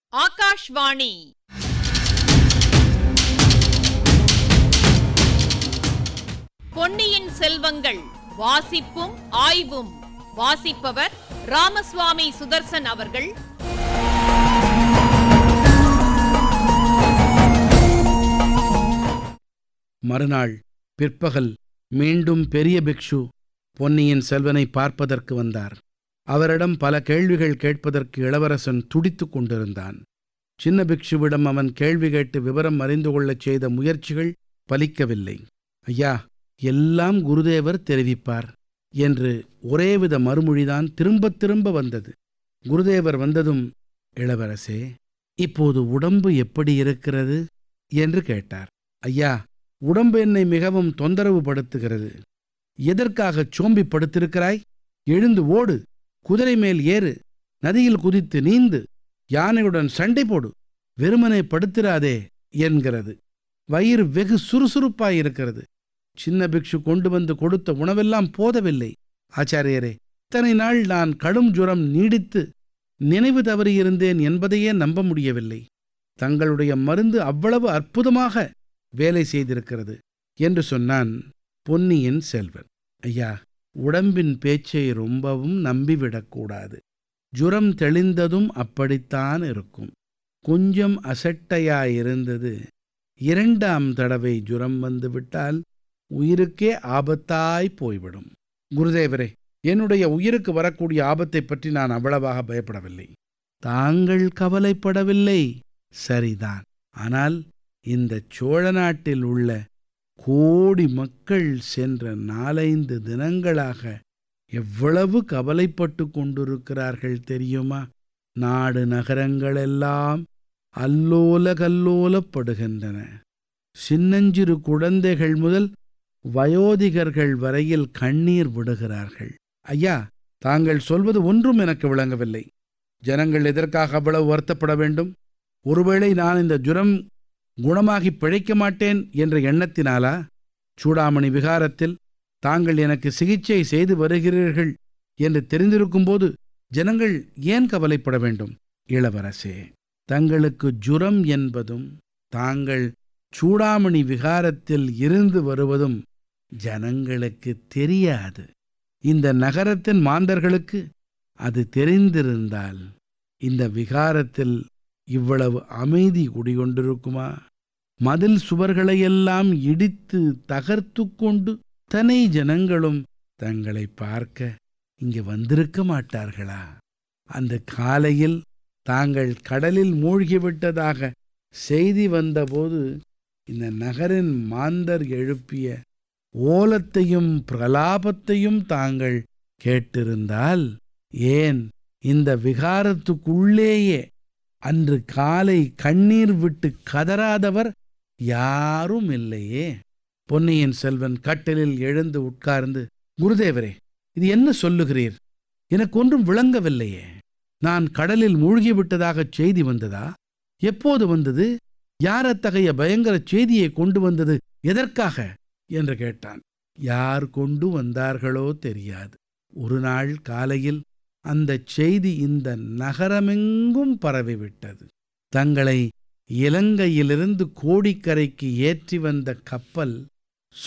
ஆகாஷ்வாணி பொன்னியின் செல்வங்கள் வாசிப்பும் ஆய்வும் வாசிப்பவர் ராமசுவாமி சுதர்சன் அவர்கள் மறுநாள் பிற்பகல் மீண்டும் பெரிய பிக்ஷு பொன்னியின் செல்வனை பார்ப்பதற்கு வந்தார் அவரிடம் பல கேள்விகள் கேட்பதற்கு இளவரசன் துடித்துக் கொண்டிருந்தான் சின்ன பிக்ஷுவிடம் அவன் கேள்வி கேட்டு விவரம் அறிந்து கொள்ளச் செய்த முயற்சிகள் பலிக்கவில்லை ஐயா எல்லாம் குருதேவர் தெரிவிப்பார் என்று ஒரேவித மறுமொழிதான் திரும்பத் திரும்ப வந்தது குருதேவர் வந்ததும் இளவரசே இப்போது உடம்பு எப்படி இருக்கிறது என்று கேட்டார் ஐயா உடம்பு என்னை மிகவும் தொந்தரவு படுத்துகிறது எதற்காகச் சோம்பி படுத்திருக்கிறாய் எழுந்து ஓடு குதிரை மேல் ஏறு நதியில் குதித்து நீந்து யானையுடன் சண்டை போடு வெறுமனே படுத்திராதே என்கிறது வயிறு வெகு சுறுசுறுப்பாயிருக்கிறது சின்ன பிக்ஷு கொண்டு வந்து கொடுத்த உணவெல்லாம் போதவில்லை ஆச்சாரியரே இத்தனை நாள் நான் கடும் ஜுரம் நீடித்து நினைவு தவறியிருந்தேன் என்பதையே நம்ப முடியவில்லை தங்களுடைய மருந்து அவ்வளவு அற்புதமாக வேலை செய்திருக்கிறது என்று சொன்னான் பொன்னியின் செல்வன் ஐயா உடம்பின் பேச்சை ரொம்பவும் நம்பிவிடக்கூடாது ஜுரம் தெளிந்ததும் அப்படித்தான் இருக்கும் கொஞ்சம் அசட்டையாயிருந்தது இரண்டாம் தடவை ஜுரம் வந்துவிட்டால் உயிருக்கே ஆபத்தாய் போய்விடும் குருதேவரே என்னுடைய உயிருக்கு வரக்கூடிய ஆபத்தைப் பற்றி நான் அவ்வளவாக பயப்படவில்லை தாங்கள் கவலைப்படவில்லை சரிதான் ஆனால் இந்த சோழ நாட்டில் உள்ள கோடி மக்கள் சென்ற நாலைந்து தினங்களாக எவ்வளவு கவலைப்பட்டு கொண்டிருக்கிறார்கள் தெரியுமா நாடு நகரங்களெல்லாம் அல்லோல கல்லோலப்படுகின்றன சின்னஞ்சிறு குழந்தைகள் முதல் வயோதிகர்கள் வரையில் கண்ணீர் விடுகிறார்கள் ஐயா தாங்கள் சொல்வது ஒன்றும் எனக்கு விளங்கவில்லை ஜனங்கள் எதற்காக அவ்வளவு வருத்தப்பட வேண்டும் ஒருவேளை நான் இந்த ஜுரம் குணமாகி பிழைக்க மாட்டேன் என்ற எண்ணத்தினாலா சூடாமணி விகாரத்தில் தாங்கள் எனக்கு சிகிச்சை செய்து வருகிறீர்கள் என்று தெரிந்திருக்கும்போது ஜனங்கள் ஏன் கவலைப்பட வேண்டும் இளவரசே தங்களுக்கு ஜுரம் என்பதும் தாங்கள் சூடாமணி விகாரத்தில் இருந்து வருவதும் ஜனங்களுக்கு தெரியாது இந்த நகரத்தின் மாந்தர்களுக்கு அது தெரிந்திருந்தால் இந்த விகாரத்தில் இவ்வளவு அமைதி குடிகொண்டிருக்குமா மதில் சுவர்களையெல்லாம் இடித்து தகர்த்து கொண்டு தனை ஜனங்களும் தங்களை பார்க்க இங்கே வந்திருக்க மாட்டார்களா அந்த காலையில் தாங்கள் கடலில் மூழ்கிவிட்டதாக செய்தி வந்தபோது இந்த நகரின் மாந்தர் எழுப்பிய ஓலத்தையும் பிரலாபத்தையும் தாங்கள் கேட்டிருந்தால் ஏன் இந்த விகாரத்துக்குள்ளேயே அன்று காலை கண்ணீர் விட்டு கதறாதவர் யாரும் இல்லையே பொன்னியின் செல்வன் கட்டிலில் எழுந்து உட்கார்ந்து குருதேவரே இது என்ன சொல்லுகிறீர் எனக்கு ஒன்றும் விளங்கவில்லையே நான் கடலில் மூழ்கிவிட்டதாகச் செய்தி வந்ததா எப்போது வந்தது யார் அத்தகைய பயங்கர செய்தியை கொண்டு வந்தது எதற்காக என்று கேட்டான் யார் கொண்டு வந்தார்களோ தெரியாது ஒரு நாள் காலையில் அந்த செய்தி இந்த நகரமெங்கும் பரவிவிட்டது தங்களை இலங்கையிலிருந்து கோடிக்கரைக்கு ஏற்றி வந்த கப்பல்